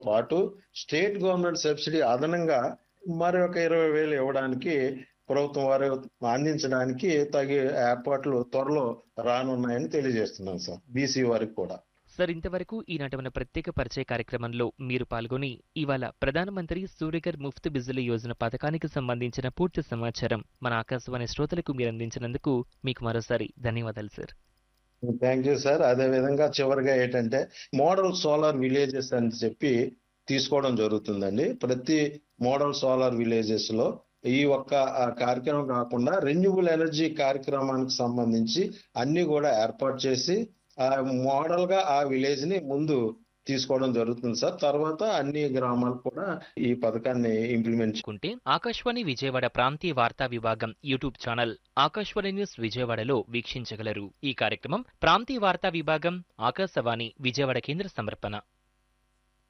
పాటు state government subsidy అదనంగా మరి ఒక ఇరవై వేలు ఇవ్వడానికి ప్రభుత్వం వారు అందించడానికి తగి ఏర్పాట్లు త్వరలో రానున్నాయని తెలియజేస్తున్నాను సార్ బీసీ వారికి కూడా సార్ ఇంతవరకు ఈనాటి మన ప్రత్యేక పరిచయ కార్యక్రమంలో మీరు పాల్గొని ఇవాళ ప్రధానమంత్రి సూర్యగర్ ముఫ్త్ బిజ్లీ యోజన పథకానికి సంబంధించిన పూర్తి సమాచారం మన ఆకాశవాణి శ్రోతలకు మీరు అందించినందుకు మీకు మరోసారి ధన్యవాదాలు సార్ థ్యాంక్ యూ సార్ అదే విధంగా చివరిగా ఏంటంటే మోడల్ సోలార్ విలేజెస్ అని చెప్పి తీసుకోవడం జరుగుతుందండి ప్రతి మోడల్ సోలార్ విలేజెస్ లో ఈ ఒక్క ఆ, కార్యక్రమం కాకుండా రెన్యూబుల్ ఎనర్జీ కార్యక్రమానికి సంబంధించి అన్ని కూడా ఏర్పాటు చేసి ఆ మోడల్ గా ఆ విలేజ్ ని ముందు తీసుకోవడం జరుగుతుంది సార్ తర్వాత అన్ని గ్రామాలు కూడా ఈ పథకాన్ని ఇంప్లిమెంట్ కుంటే ఆకాశవాణి విజయవాడ ప్రాంతీయ వార్తా విభాగం యూట్యూబ్ ఛానల్ ఆకాశవాణి న్యూస్ విజయవాడలో వీక్షించగలరు ఈ కార్యక్రమం ప్రాంతీయ వార్తా విభాగం ఆకాశవాణి విజయవాడ కేంద్ర సమర్పణ